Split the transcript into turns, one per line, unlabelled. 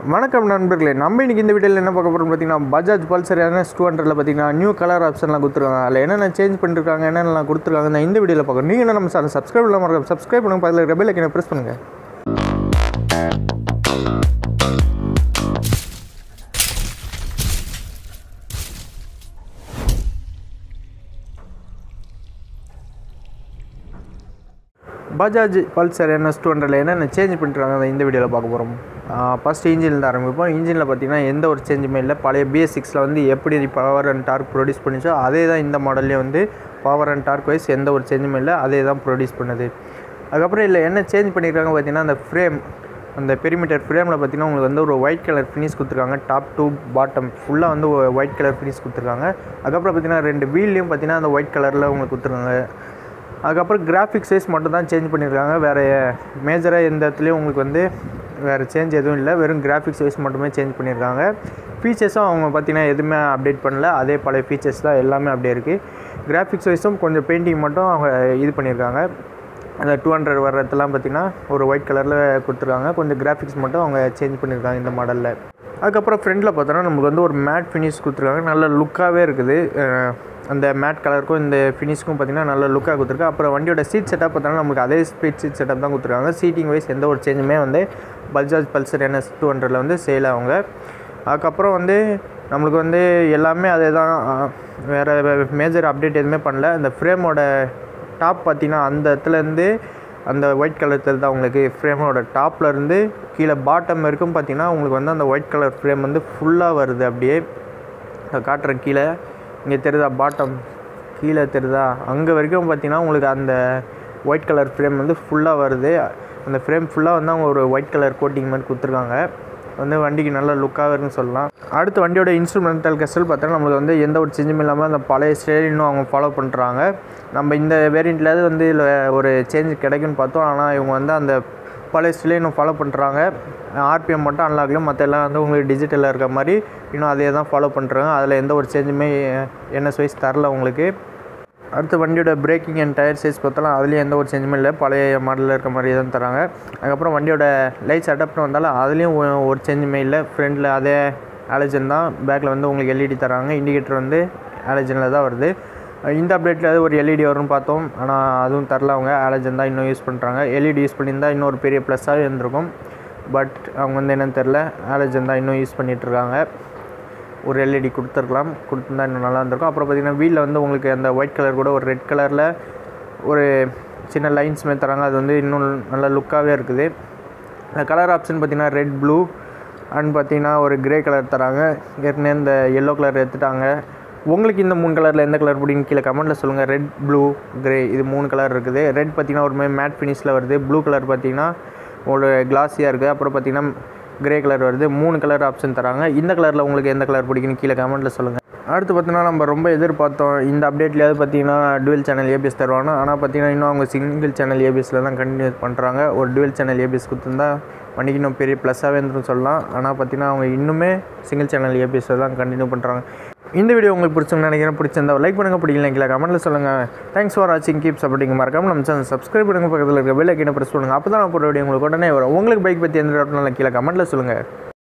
வணக்கம் நண்பர்களே நம்ம இன்னைக்கு இந்த வீடியோவில் என்ன பார்க்க போகிறோம் பார்த்தீங்கன்னா பஜாஜ் பல்சர் என்எஸ் டூ ஹண்ட்ரடில் பார்த்தீங்கன்னா நியூ கலர் ஆப்ஷன்லாம் கொடுத்துருக்காங்க அதில் என்னென்ன சேஞ்ச் பண்ணிருக்காங்க என்னென்னலாம் கொடுத்துருக்காங்க நான் இந்த வீடியோவில் பார்க்குறோம் நீங்கள் என்ன நம்ம சேனல் சப்ஸ்கிரைப் இல்லாமல் இருக்க சப்ஸ்கிரைப் பண்ணுங்க பக்கத்தில் ரெபேல் ஐக்கனை ப்ரெஸ் பண்ணுங்கள் பஜாஜ் பல்சர் என்எஸ் டூ ஹண்ட்ரடில் என்னென்ன சேஞ்ச் பண்ணிருக்காங்க அதை இந்த வீடியோவில் பார்க்க போகிறோம் ஃபஸ்ட்டு இன்ஜினில் ஆரம்பிப்போம் இன்ஜினில் பார்த்தீங்கன்னா எந்த ஒரு சேஞ்சுமே இல்லை பழைய பிஎஸ் சிக்ஸில் வந்து எப்படி பவர் அண்ட் டார்க் ப்ரொடியூஸ் பண்ணிச்சோ அதே தான் இந்த மாடல்லே வந்து பவர் அண்ட் டார்க் வைஸ் எந்த ஒரு சேஞ்சுமே இல்லை அதே தான் ப்ரொடியூஸ் பண்ணுது அதுக்கப்புறம் இல்லை என்ன சேஞ்ச் பண்ணியிருக்காங்க பார்த்தீங்கன்னா அந்த ஃப்ரேம் அந்த பெரிமீட்டர் ஃப்ரேமில் பார்த்தீங்கன்னா உங்களுக்கு வந்து ஒரு ஒயிட் கலர் ஃபினிஷ் கொடுத்துருக்காங்க டாப் டு பாட்டம் ஃபுல்லாக வந்து ஒயிட் கலர் ஃபினிஷ் கொடுத்துருக்காங்க அதுக்கப்புறம் பார்த்தீங்கன்னா ரெண்டு வீல்லையும் பார்த்தீங்கன்னா அந்த ஒயிட் கலரில் உங்களுக்கு கொடுத்துருக்காங்க அதுக்கப்புறம் கிராஃபிக்ஸ் சைஸ் மட்டும் தான் சேஞ்ச் பண்ணியிருக்காங்க வேறு மேஜராக எந்த இடத்துலையும் உங்களுக்கு வந்து வேறு சேஞ்ச் எதுவும் இல்லை வெறும் கிராஃபிக்ஸ் வைஸ் மட்டுமே சேஞ்ச் பண்ணியிருக்காங்க ஃபீச்சர்ஸும் அவங்க பார்த்தீங்கன்னா எதுவுமே அப்டேட் பண்ணல அதே பழைய ஃபீச்சர்ஸ் தான் எல்லாமே அப்படியே இருக்குது கிராஃபிக்ஸ் வைஸும் கொஞ்சம் பெயிண்டிங் மட்டும் அவங்க இது பண்ணியிருக்காங்க அந்த டூ ஹண்ட்ரட் வர்றதெல்லாம் பார்த்திங்கன்னா ஒரு ஒயிட் கலரில் கொடுத்துருக்காங்க கொஞ்சம் கிராஃபிக்ஸ் மட்டும் அவங்க சேஞ்ச் பண்ணியிருக்காங்க இந்த மாடலில் அதுக்கப்புறம் ஃப்ரண்ட்டில் பார்த்தோன்னா நமக்கு வந்து ஒரு மேட் ஃபினிஷ் கொடுத்துருக்காங்க நல்ல லுக்காகவே இருக்குது அஹ் அந்த மேட் கலருக்கும் இந்த ஃபினிஷ்க்கும் பார்த்திங்கன்னா நல்ல லுக்காக கொடுத்துருக்கு அப்புறம் வண்டியோட சீட் செட்டப் பார்த்தோன்னா நமக்கு அதே ஸ்பீட் சீட் செட்டப் தான் கொடுத்துருக்காங்க சீட்டிங் வைஸ் எந்த ஒரு சேஞ்சுமே வந்து பஜாஜ் பல்சர் என்எஸ் டூ ஹண்ட்ரடில் வந்து சேல் ஆகுங்க அதுக்கப்புறம் வந்து நம்மளுக்கு வந்து எல்லாமே அதே தான் வேறு மேஜர் அப்டேட் எதுவுமே பண்ணல இந்த ஃப்ரேமோட டாப் பார்த்தீங்கன்னா அந்த இடத்துலேருந்து அந்த ஒயிட் கலர் தெரியுதா உங்களுக்கு ஃப்ரேமோட டாப்லேருந்து கீழே பாட்டம் வரைக்கும் பார்த்தீங்கன்னா உங்களுக்கு வந்து அந்த ஒயிட் கலர் ஃப்ரேம் வந்து ஃபுல்லாக வருது அப்படியே நான் காட்டுறேன் கீழே இங்கே தெரியுதா பாட்டம் கீழே தெரியுதா அங்கே வரைக்கும் பார்த்தீங்கன்னா உங்களுக்கு அந்த ஒயிட் கலர் ஃப்ரேம் வந்து ஃபுல்லாக வருது அந்த ஃப்ரேம் ஃபுல்லாக வந்து அவங்க ஒரு ஒயிட் கலர் கோட்டிங் மாதிரி கொடுத்துருக்காங்க வந்து வண்டிக்கு நல்ல லுக்காக இருக்குன்னு சொல்லலாம் அடுத்து வண்டியோட இன்ஸ்ட்ருமெண்டல் கஸ்டல் பார்த்தா நம்மளுக்கு வந்து எந்த ஒரு சேஞ்சும் இல்லாமல் அந்த பழைய ஸ்டைல் இன்னும் அவங்க ஃபாலோ பண்ணுறாங்க நம்ம இந்த வேரியண்ட்லேயாவது வந்து இதில் ஒரு சேஞ்ச் கிடைக்குன்னு பார்த்தோம் ஆனால் இவங்க வந்து அந்த பழைய ஸ்டைலே இன்னும் ஃபாலோ பண்ணுறாங்க ஆர்பிஎம் மட்டும் அன்லாக்லையும் மற்ற எல்லாம் வந்து உங்களுக்கு டிஜிட்டலில் இருக்க மாதிரி இன்னும் அதே தான் ஃபாலோ பண்ணுறாங்க அதில் எந்த ஒரு சேஞ்சுமே என்எஸ் வைஸ் தரல உங்களுக்கு அடுத்து வண்டியோட பிரேக்கிங் அண்ட் டயர் சைஸ் பார்த்தாலும் அதுலேயும் எந்த ஒரு சேஞ்சுமே இல்லை பழைய மாடலில் இருக்க மாதிரி தான் தராங்க அதுக்கப்புறம் வண்டியோட லைட்ஸ் அடாப்டர் வந்தாலும் அதுலேயும் ஒ- ஒரு சேஞ்சுமே இல்லை ஃப்ரண்டில் அதே ஆலஜன் தான் பேக்கில் வந்து உங்களுக்கு எல்இடி தராங்க இண்டிகேட்டர் வந்து ஆலஜனில் தான் வருது இந்த அப்டேட்டில் ஒரு எல்இடி வரும்னு பார்த்தோம் ஆனால் அதுவும் தரல அவங்க ஆலஜன் தான் இன்னும் யூஸ் பண்ணுறாங்க எல்இடி யூஸ் பண்ணியிருந்தால் இன்னொரு பெரிய ப்ளஸ்ஸாக இருந்திருக்கும் பட் அவங்க வந்து என்னன்னு தெரில ஆலஜன் தான் இன்னும் யூஸ் பண்ணிகிட்ருக்காங்க ஒரு எல்இடி கொடுத்துருக்கலாம் கொடுத்துருந்தா இன்னும் நல்லா இருந்திருக்கும் அப்புறம் பார்த்தீங்கன்னா வீலில் வந்து உங்களுக்கு அந்த ஒயிட் கலர் கூட ஒரு ரெட் கலரில் ஒரு சின்ன லைன்ஸ் மாதிரி தராங்க அது வந்து இன்னும் நல்ல லுக்காகவே இருக்குது அந்த கலர் ஆப்ஷன் பார்த்தீங்கன்னா ரெட் ப்ளூ அண்ட் பார்த்தீங்கன்னா ஒரு கிரே கலர் தராங்க ஏற்கனவே இந்த எல்லோ கலர் எடுத்துட்டாங்க உங்களுக்கு இந்த மூணு கலரில் எந்த கலர் பிடிக்கும் கீழே கமெண்ட்டில் சொல்லுங்கள் ரெட் ப்ளூ கிரே இது மூணு கலர் இருக்குது ரெட் பார்த்தீங்கன்னா ஒரு மாதிரி மேட் ஃபினிஷில் வருது ப்ளூ கலர் பார்த்தீங்கன்னா ஒரு கிளாஸியாக இருக்குது அப்புறம் பார்த்தீங்கன்னா கிரே கலர் வருது மூணு கலர் ஆப்ஷன் தராங்க இந்த கலரில் உங்களுக்கு எந்த கலர் பிடிக்குன்னு கீழே கமெண்ட்டில் சொல்லுங்கள் அடுத்து பார்த்தீங்கன்னா நம்ம ரொம்ப எதிர்பார்த்தோம் இந்த அப்டேட்லேயாவது பார்த்தீங்கன்னா டுவெல் சேனல் ஏபிஎஸ் தருவாங்க ஆனால் பார்த்தீங்கன்னா இன்னும் அவங்க சிங்கிள் சேனல் ஏபிஎஸ்ல தான் கண்டினியூ பண்ணுறாங்க ஒரு டுவெல் சேனல் ஏபிஎஸ் கொடுத்துருந்தா வண்டிக்கு இன்னும் பெரிய ப்ளஸ்ஸாகவே இருந்துன்னு சொல்லலாம் ஆனால் பார்த்தீங்கன்னா அவங்க இன்னுமே சிங்கிள் சேனல் ஏபிஎஸ்ல தான் கண்டினியூ பண்ணுறாங்க இந்த வீடியோ உங்களுக்கு பிடிச்சுன்னு நினைக்கிறேன் பிடிச்சிருந்தா லைக் பண்ணுங்கள் பிடிக்கல கீழே கமெண்ட்டில் சொல்லுங்கள் தேங்க்ஸ் ஃபார் வாட்சிங் கீப் சப்போர்ட்டிங் மறக்காம நம்ம சேனல் சப்ஸ்கிரைப் பண்ணுங்க பக்கத்தில் இருக்க பெல் ஐக்கனை ப்ரெஸ் பண்ணுங்கள் அப்போ தான் நான் போகிற வீடியோ உங்களுக்கு உடனே வரும் உங்களுக்கு பைக் பற்றி எந்த டவுட்னாலும் கீழே கமெண்ட்டில் சொல்லுங்கள்